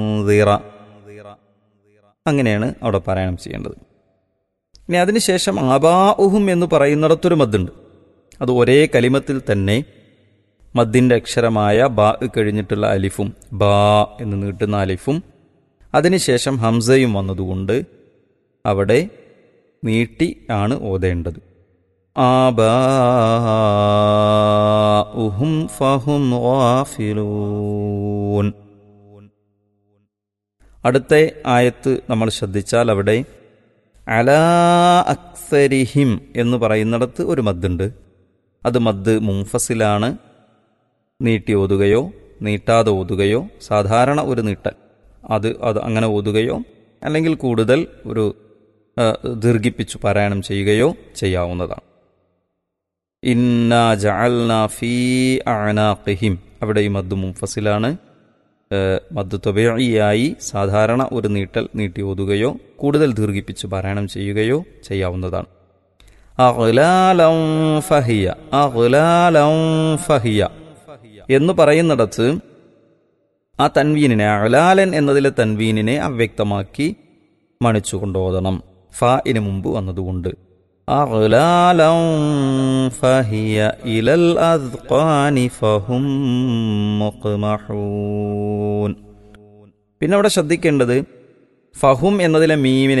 ദിറ അങ്ങനെയാണ് അവിടെ പാരായണം ചെയ്യേണ്ടത് ഇനി അതിനുശേഷം ആബാഉഹും എന്ന് പറയുന്നിടത്തൊരു മദ്ദുണ്ട് അത് ഒരേ കലിമത്തിൽ തന്നെ മദ്ദിൻ്റെ അക്ഷരമായ ബാ കഴിഞ്ഞിട്ടുള്ള അലിഫും ബാ എന്ന് നീട്ടുന്ന അലിഫും അതിനുശേഷം ഹംസയും വന്നതുകൊണ്ട് അവിടെ നീട്ടി ആണ് ഓതേണ്ടത് ആബാഉഹും ഫഹും ഗാഫിലൂൻ അടുത്ത ആയത്ത് നമ്മൾ ശ്രദ്ധിച്ചാൽ അവിടെ അലാ അക്സരിഹിം എന്ന് പറയുന്നിടത്ത് ഒരു മദ്ദുണ്ട് അത് മദ് മുംഫസിലാണ് നീട്ടി ഓതുകയോ നീട്ടാതെ ഓതുകയോ സാധാരണ ഒരു നീട്ടൽ അത് അത് അങ്ങനെ ഓതുകയോ അല്ലെങ്കിൽ കൂടുതൽ ഒരു ആ, ദീർഘിപ്പിച്ചു പാരായണം ചെയ്യുകയോ ചെയ്യാവുന്നതാണ് ഇന്ന ജഅൽന ഫീ അഅനാഖിഹിം അവിടെ ഈ മദ് മുംഫസിലാണ് ഏഹ്, മദ് തൊബയായി സാധാരണ ഒരു നീട്ടൽ നീട്ടി ഓതുകയോ കൂടുതൽ ദീർഘിപ്പിച്ച് പാരായണം ചെയ്യുകയോ ചെയ്യാവുന്നതാണ് അഗ്ലാലം ഫഹിയ അഗ്ലാലം ഫഹിയ എന്ന് പറയുന്നിടത്ത് ആ തൻവീനിനെ അലാലൻ എന്നതിലെ തൻവീനിനെ അവ്യക്തമാക്കി മണിച്ചു കൊണ്ടോതണം ഫാഇന് മുമ്പ് വന്നതുകൊണ്ട് أغلالا فهي إلى الأذقان فهم مقمحون പിന്നെ അവിടെ ശ്രദ്ധിക്കേണ്ടത് ഫഹും എന്നതിലെ മീമിനെ